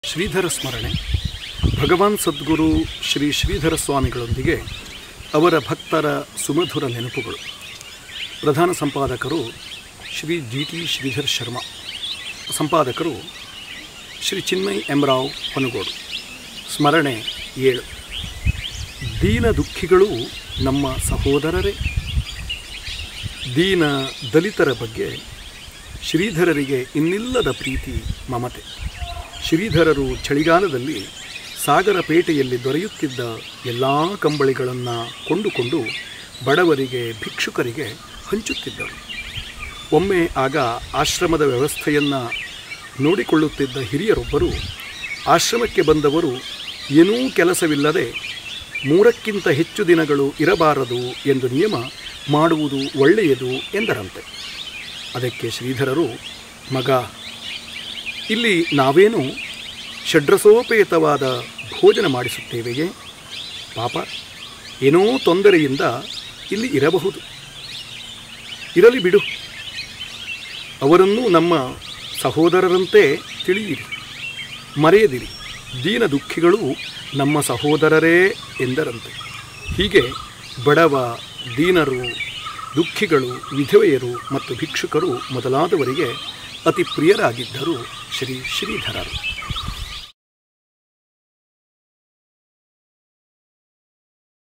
ಶ್ರೀಧರ ಸ್ಮರಣೆ ಭಗವಾನ್ ಸದ್ಗುರು ಶ್ರೀ ಶ್ರೀಧರ ಸ್ವಾಮಿಗಳೊಂದಿಗೆ ಅವರ ಭಕ್ತರ ಸುಮಧುರ ನೆನಪುಗಳು ಪ್ರಧಾನ ಸಂಪಾದಕರು ಶ್ರೀ ಜಿ ಟಿ ಶ್ರೀಧರ್ ಶರ್ಮಾ ಸಂಪಾದಕರು ಶ್ರೀ ಚಿನ್ಮಯ್ ಎಮ್ರಾವ್ ಹೊನಗೋಡು ಸ್ಮರಣೆ ಏಳು ದೀನ ದುಃಖಿಗಳು ನಮ್ಮ ಸಹೋದರರೇ ದೀನ ದಲಿತರ ಬಗ್ಗೆ ಶ್ರೀಧರರಿಗೆ ಇನ್ನಿಲ್ಲದ ಪ್ರೀತಿ ಮಮತೆ ಶ್ರೀಧರರು ಚಳಿಗಾಲದಲ್ಲಿ ಸಾಗರಪೇಟೆಯಲ್ಲಿ ದೊರೆಯುತ್ತಿದ್ದ ಎಲ್ಲ ಕಂಬಳಿಗಳನ್ನು ಕೊಂಡುಕೊಂಡು ಬಡವರಿಗೆ ಭಿಕ್ಷುಕರಿಗೆ ಹಂಚುತ್ತಿದ್ದರು ಒಮ್ಮೆ ಆಗ ಆಶ್ರಮದ ವ್ಯವಸ್ಥೆಯನ್ನು ನೋಡಿಕೊಳ್ಳುತ್ತಿದ್ದ ಹಿರಿಯರೊಬ್ಬರು ಆಶ್ರಮಕ್ಕೆ ಬಂದವರು ಏನೂ ಕೆಲಸವಿಲ್ಲದೆ ಮೂರಕ್ಕಿಂತ ಹೆಚ್ಚು ದಿನಗಳು ಇರಬಾರದು ಎಂದು ನಿಯಮ ಮಾಡುವುದು ಒಳ್ಳೆಯದು ಎಂದರಂತೆ ಅದಕ್ಕೆ ಶ್ರೀಧರರು ಮಗ ಇಲ್ಲಿ ನಾವೇನು ಷಡ್ರಸೋಪೇತವಾದ ಭೋಜನ ಮಾಡಿಸುತ್ತೇವೆಯೇ ಪಾಪ ಏನೋ ತೊಂದರೆಯಿಂದ ಇಲ್ಲಿ ಇರಬಹುದು ಇರಲಿ ಬಿಡು ಅವರನ್ನು ನಮ್ಮ ಸಹೋದರರಂತೆ ತಿಳಿಯಿರಿ ಮರೆಯದಿರಿ ದೀನ ದುಃಖಿಗಳು ನಮ್ಮ ಸಹೋದರರೇ ಎಂದರಂತೆ ಹೀಗೆ ಬಡವ ದೀನರು ದುಃಖಿಗಳು ವಿಧವೆಯರು ಮತ್ತು ಭಿಕ್ಷುಕರು ಮೊದಲಾದವರಿಗೆ ಅತಿ ಪ್ರಿಯರಾಗಿದ್ದರು ಶ್ರೀ ಶ್ರೀಧರರು